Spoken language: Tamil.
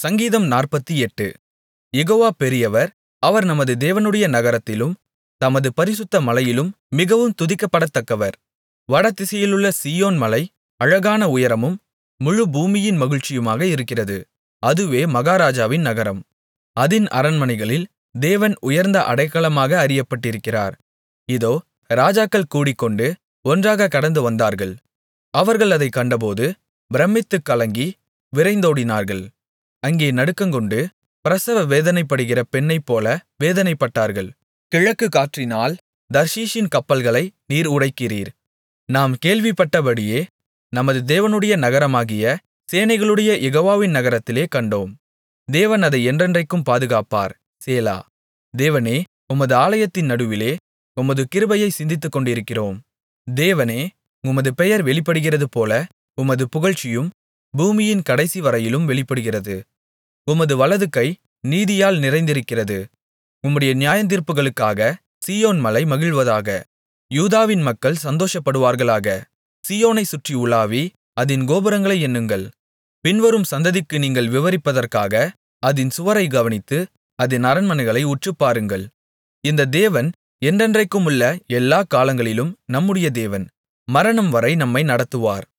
சங்கீதம் நாற்பத்தெட்டு யெகோவா பெரியவர் அவர் நமது தேவனுடைய நகரத்திலும் தமது பரிசுத்த மலையிலும் மிகவும் துதிக்கப்படத்தக்கவர் வடதிசையிலுள்ள சீயோன் மலை அழகான உயரமும் முழு பூமியின் மகிழ்ச்சியுமாக இருக்கிறது அதுவே மகாராஜாவின் நகரம் அதின் அரண்மனைகளில் தேவன் உயர்ந்த அடைக்கலமாக அறியப்பட்டிருக்கிறார் இதோ ராஜாக்கள் கூடிக்கொண்டு ஒன்றாகக் கடந்து வந்தார்கள் அவர்கள் அதைக் கண்டபோது பிரமித்துக் கலங்கி விரைந்தோடினார்கள் அங்கே நடுக்கங்கொண்டு பிரசவ வேதனைப்படுகிற பெண்ணைப்போல வேதனைப்பட்டார்கள் கிழக்கு காற்றினால் தர்ஷீசின் கப்பல்களை நீர் உடைக்கிறீர் நாம் கேள்விப்பட்டபடியே நமது தேவனுடைய நகரமாகிய சேனைகளுடைய யெகோவாவின் நகரத்திலே கண்டோம் தேவன் அதை என்றென்றைக்கும் பாதுகாப்பார் சேலா தேவனே உமது ஆலயத்தின் நடுவிலே உமது கிருபையைச் சிந்தித்துக்கொண்டிருக்கிறோம் தேவனே உமது பெயர் வெளிப்படுகிறதுபோல உமது புகழ்ச்சியும் பூமியின் கடைசிவரையிலும் வெளிப்படுகிறது உமது வலதுகை நீதியால் நிறைந்திருக்கிறது உம்முடைய நியாயத்தீர்ப்புகளுக்காக சீயோன் மலை மகிழ்வதாக யூதாவின் மக்கள் சந்தோஷப்படுவார்களாக சீயோனைச் சுற்றி உலாவி அதின் கோபுரங்களை எண்ணுங்கள் பின்வரும் சந்ததிக்கு நீங்கள் விவரிப்பதற்காக அதின் சுவரைக் கவனித்து அதின் அரண்மனைகளை உற்றுப்பாருங்கள் இந்த தேவன் என்றென்றைக்குமுள்ள எல்லாக் காலங்களிலும் நம்முடைய தேவன் மரணம்வரை நம்மை நடத்துவார்